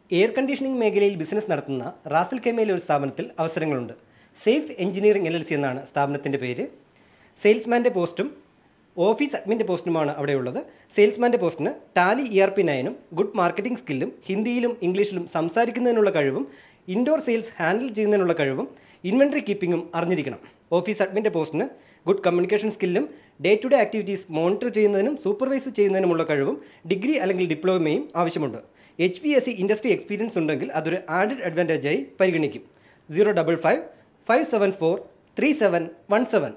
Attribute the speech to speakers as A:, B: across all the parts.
A: air conditioning മേഖലയിൽ business നടത്തുന്ന Ras Al കെമയിലെ ഒരു സ്ഥാപനത്തിൽ അവസരങ്ങളുണ്ട് safe engineering L L C എന്നാണ് സ്ഥാപനത്തിൻ്റെ പേര് സെയിൽസ്മാൻ്റെ പോസ്റ്റും ഓഫീസ് അഡ്മിൻ്റെ പോസ്റ്റുമാണ് അവിടെയുള്ളത് സെയിൽസ്മാൻ്റെ പോസ്റ്റിന് ടാലി ഇ ആർ പി നയനും ഗുഡ് മാർക്കറ്റിംഗ് സ്കില്ലും ഹിന്ദിയിലും ഇംഗ്ലീഷിലും സംസാരിക്കുന്നതിനുള്ള കഴിവും ഇൻഡോർ സെയിൽസ് ഹാൻഡിൽ ചെയ്യുന്നതിനുള്ള കഴിവും ഇൻവെൻട്രി കീപ്പിങ്ങും അറിഞ്ഞിരിക്കണം ഓഫീസ് അഡ്മിൻ്റെ പോസ്റ്റിന് ഗുഡ് കമ്മ്യൂണിക്കേഷൻ സ്കില്ലും day to day activities monitor ചെയ്യുന്നതിനും സൂപ്പർവൈസ് ചെയ്യുന്നതിനുമുള്ള കഴിവും ഡിഗ്രി അല്ലെങ്കിൽ ഡിപ്ലോമയും ആവശ്യമുണ്ട് H P S C industry experience ഉണ്ടെങ്കിൽ അതൊരു ആഡഡ് അഡ്വാൻറ്റേജായി പരിഗണിക്കും zero double five five seven four three seven one seven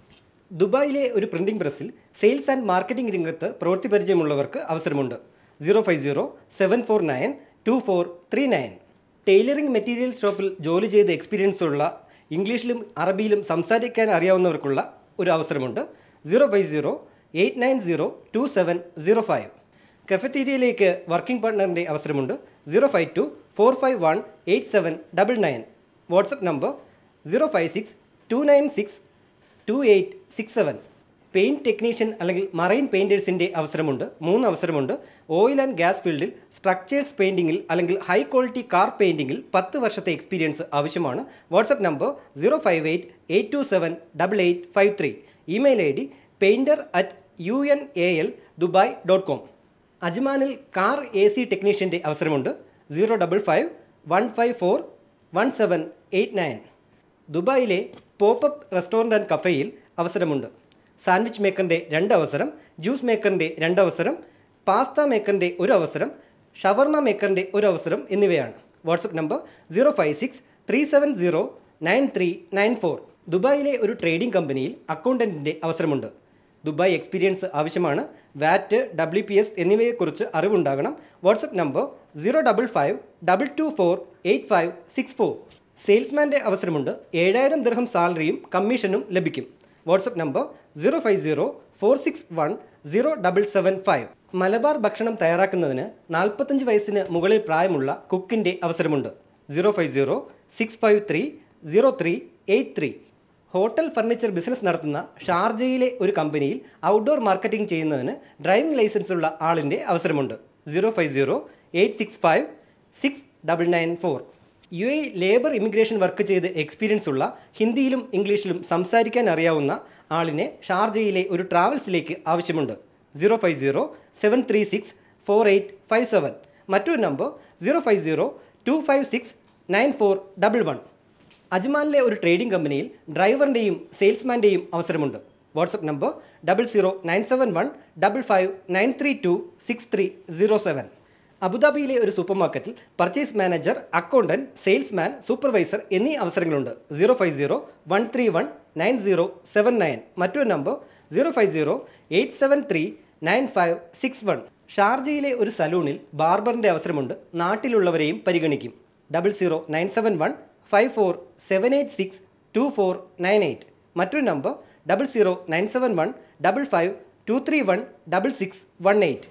A: ദുബായിലെ ഒരു പ്രിന്റിംഗ് പ്രസ്സിൽ സെയിൽസ് ആൻഡ് മാർക്കറ്റിംഗ് രംഗത്ത് പ്രവൃത്തി പരിചയമുള്ളവർക്ക് അവസരമുണ്ട് zero five zero seven four nine two four three nine tailoring material ഷോപ്പിൽ ജോലി ചെയ്ത എക്സ്പീരിയൻസ് ഉള്ള ഇംഗ്ലീഷിലും അറബിയിലും സംസാരിക്കാൻ അറിയാവുന്നവർക്കുള്ള ഒരു അവസരമുണ്ട് zero five zero eight nine zero two seven zero five കഫറ്റീരിയയിലേക്ക് വർക്കിംഗ് പാർട്ട്ണറിൻ്റെ അവസരമുണ്ട് zero five two four five one eight seven double nine WhatsApp number zero five six two nine six two eight six seven paint technician അല്ലെങ്കിൽ marine പെയിൻറ്റേഴ്സിൻ്റെ അവസരമുണ്ട് മൂന്ന് അവസരമുണ്ട് oil and gas ഫീൽഡിൽ structures പെയിൻറ്റിങ്ങിൽ അല്ലെങ്കിൽ ഹൈ ക്വാളിറ്റി കാർ പെയിൻറ്റിങ്ങിൽ പത്ത് വർഷത്തെ എക്സ്പീരിയൻസ് ആവശ്യമാണ് WhatsApp number zero five eight eight to seven double eight five three email I D painter at U N A L Dubai dot com അജ്മാനിൽ car A C ടെക്നീഷ്യൻ്റെ അവസരമുണ്ട് zero double five one five four one seven eight nine ദുബായിലെ popup restaurant and കഫേയിൽ അവസരമുണ്ട് sandwich മേക്കറിൻ്റെ രണ്ട് അവസരം juice മേക്കറിൻ്റെ രണ്ട് അവസരം പാസ്ത മേക്കറിൻ്റെ ഒരു അവസരം ഷവർമ മേക്കറിൻ്റെ ഒരു അവസരം എന്നിവയാണ് WhatsApp number zero five six three seven zero nine three nine four ദുബായിലെ ഒരു ട്രേഡിംഗ് കമ്പനിയിൽ അക്കൗണ്ടൻറ്റിൻ്റെ അവസരമുണ്ട് ദുബായ് എക്സ്പീരിയൻസ് ആവശ്യമാണ് വാറ്റ് ഡബ്ല്യു പി എസ് എന്നിവയെക്കുറിച്ച് അറിവുണ്ടാകണം WhatsApp number zero double five double two four eight five six four സെയിൽസ്മാൻ്റെ അവസരമുണ്ട് ഏഴായിരം ദിർഹം സാലറിയും കമ്മീഷനും ലഭിക്കും WhatsApp number zero five zero four six one zero double seven five Malabar ഭക്ഷണം തയ്യാറാക്കുന്നതിന് നാൽപ്പത്തഞ്ച് വയസ്സിന് മുകളിൽ പ്രായമുള്ള കുക്കിൻ്റെ അവസരമുണ്ട് zero five zero six five three zero three eight three hotel furniture business നടത്തുന്ന ഷാർജയിലെ ഒരു കമ്പനിയിൽ ഔട്ട്ഡോർ മാർക്കറ്റിംഗ് ചെയ്യുന്നതിന് ഡ്രൈവിംഗ് ലൈസൻസ് ഉള്ള ആളിൻ്റെ അവസരമുണ്ട് zero five zero eight six five six double nine four U A labour immigration work ചെയ്ത് experience ഉള്ള ഹിന്ദിയിലും ഇംഗ്ലീഷിലും സംസാരിക്കാൻ അറിയാവുന്ന ആളിനെ ഷാർജയിലെ ഒരു ട്രാവൽസിലേക്ക് ആവശ്യമുണ്ട് zero five zero seven three six four eight five seven മറ്റൊരു number zero five zero two five six nine four double one അജ്മാനിലെ ഒരു ട്രേഡിംഗ് കമ്പനിയിൽ ഡ്രൈവറിൻ്റെയും സെയിൽസ്മാൻ്റെയും അവസരമുണ്ട് WhatsApp number double zero nine seven one double five nine three two six three zero seven അബുദാബിയിലെ ഒരു super market purchase manager accountant salesman supervisor എന്നീ അവസരങ്ങളുണ്ട് zero five zero one three one nine zero seven nine മറ്റൊരു number zero five zero eight seven three nine five six one ഷാർജയിലെ ഒരു സലൂണിൽ ബാർബറിൻ്റെ അവസരമുണ്ട് നാട്ടിലുള്ളവരെയും പരിഗണിക്കും double zero nine seven one five four seven eight six two four nine eight മറ്റൊരു number double zero nine seven one double five two three one double six one eight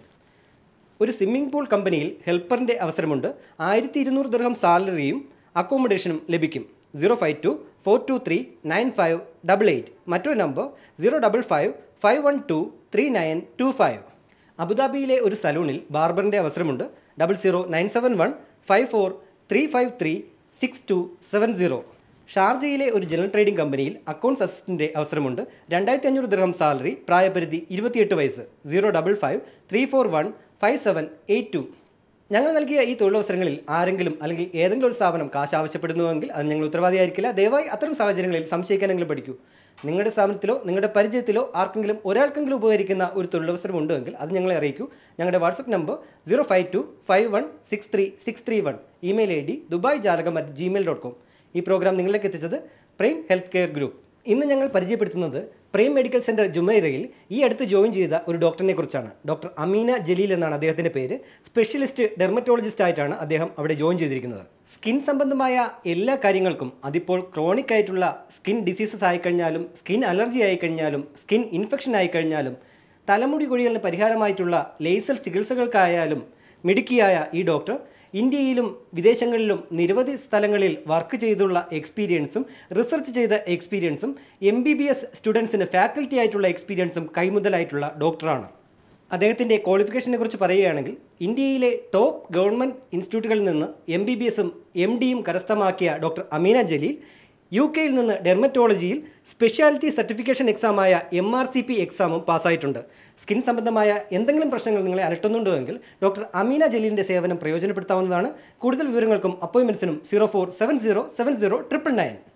A: ഒരു swimming pool കമ്പനിയിൽ ഹെൽപ്പറിൻ്റെ അവസരമുണ്ട് ആയിരത്തി ഇരുന്നൂറ് ദിർഹം സാലറിയും അക്കോമഡേഷനും ലഭിക്കും zero five two four two three nine five double eight മറ്റൊരു number zero double five five one two three nine two five അബുദാബിയിലെ ഒരു സലൂണിൽ ബാർബറിൻ്റെ അവസരമുണ്ട് double zero nine seven one five four three five three six two seven zero ഷാർജയിലെ ഒരു general trading കമ്പനിയിൽ accounts assistant അവസരമുണ്ട് രണ്ടായിരത്തി അഞ്ഞൂറ് ദിർഹം സാലറി പ്രായപരിധി ഇരുപത്തിയെട്ട് വയസ്സ് zero double five three four one five seven eight two ഞങ്ങൾ നൽകിയ ഈ തൊഴിലവസരങ്ങളിൽ ആരെങ്കിലും അല്ലെങ്കിൽ ഏതെങ്കിലും ഒരു സ്ഥാപനം കാശ് ആവശ്യപ്പെടുന്നുവെങ്കിൽ അത് ഞങ്ങൾ ഉത്തരവാദിയായിരിക്കില്ല ദയവായി അത്തരം സാഹചര്യങ്ങളിൽ സംശയിക്കാനെങ്കിലും പഠിക്കൂ നിങ്ങളുടെ സ്ഥാപനത്തിലോ നിങ്ങളുടെ പരിചയത്തിലോ ആർക്കെങ്കിലും ഒരാൾക്കെങ്കിലും ഉപകരിക്കുന്ന ഒരു തൊഴിലവസരം ഉണ്ടെങ്കിൽ അത് ഞങ്ങളെ അറിയിക്കൂ ഞങ്ങളുടെ WhatsApp number zero five two five one six three six three one email I D Dubai Jalakam at Gmail dot com ഈ പ്രോഗ്രാം നിങ്ങളിലേക്ക് എത്തിച്ചത് പ്രേം ഹെൽത്ത് കെയർ ഗ്രൂപ്പ് ഇന്ന് ഞങ്ങൾ പരിചയപ്പെടുത്തുന്നത് പ്രേം മെഡിക്കൽ സെൻറ്റർ ജുമൈറയിൽ ഈ അടുത്ത് ജോയിൻ ചെയ്ത ഒരു ഡോക്ടറിനെ കുറിച്ചാണ് ഡോക്ടർ അമീന ജലീൽ എന്നാണ് അദ്ദേഹത്തിൻ്റെ പേര് സ്പെഷ്യലിസ്റ്റ് ഡെർമറ്റോളജിസ്റ്റ് ആയിട്ടാണ് അദ്ദേഹം അവിടെ ജോയിൻ ചെയ്തിരിക്കുന്നത് സ്കിൻ സംബന്ധമായ എല്ലാ കാര്യങ്ങൾക്കും അതിപ്പോൾ ക്രോണിക് ആയിട്ടുള്ള സ്കിൻ ഡിസീസസ് ആയിക്കഴിഞ്ഞാലും സ്കിൻ അലർജി ആയിക്കഴിഞ്ഞാലും സ്കിൻ ഇൻഫെക്ഷൻ ആയിക്കഴിഞ്ഞാലും തലമുടി കൊഴിയലിന് പരിഹാരമായിട്ടുള്ള ലേസർ ചികിത്സകൾക്കായാലും മിടുക്കിയായ ഈ ഡോക്ടർ ഇന്ത്യയിലും വിദേശങ്ങളിലും നിരവധി സ്ഥലങ്ങളിൽ വർക്ക് ചെയ്തുള്ള എക്സ്പീരിയൻസും റിസർച്ച് ചെയ്ത എക്സ്പീരിയൻസും എം ബി ബി എസ് സ്റ്റുഡൻസിന് ഫാക്കൽറ്റി ആയിട്ടുള്ള എക്സ്പീരിയൻസും കൈമുതലായിട്ടുള്ള ഡോക്ടറാണ് അദ്ദേഹത്തിൻ്റെ ക്വാളിഫിക്കേഷനെ കുറിച്ച് പറയുകയാണെങ്കിൽ ഇന്ത്യയിലെ ടോപ്പ് ഗവൺമെൻറ് ഇൻസ്റ്റിറ്റ്യൂട്ടുകളിൽ നിന്ന് എം ബി ബി എസും എം ഡിയും കരസ്ഥമാക്കിയ ഡോക്ടർ അമീന ജലീൽ യു കെയിൽ നിന്ന് ഡെർമറ്റോളജിയിൽ സ്പെഷ്യാലിറ്റി സർട്ടിഫിക്കേഷൻ എക്സാമായ എം ആർ സി പി എക്സാമും പാസ്സായിട്ടുണ്ട് സ്കിൻ സംബന്ധമായ എന്തെങ്കിലും പ്രശ്നങ്ങൾ നിങ്ങളെ അലട്ടുന്നുണ്ടോ എങ്കിൽ ഡോക്ടർ അമീന ജലീലിൻ്റെ സേവനം പ്രയോജനപ്പെടുത്താവുന്നതാണ് കൂടുതൽ വിവരങ്ങൾക്കും അപ്പോയിൻമെൻറ്റ്സിനും zero four seven zero seven zero triple nine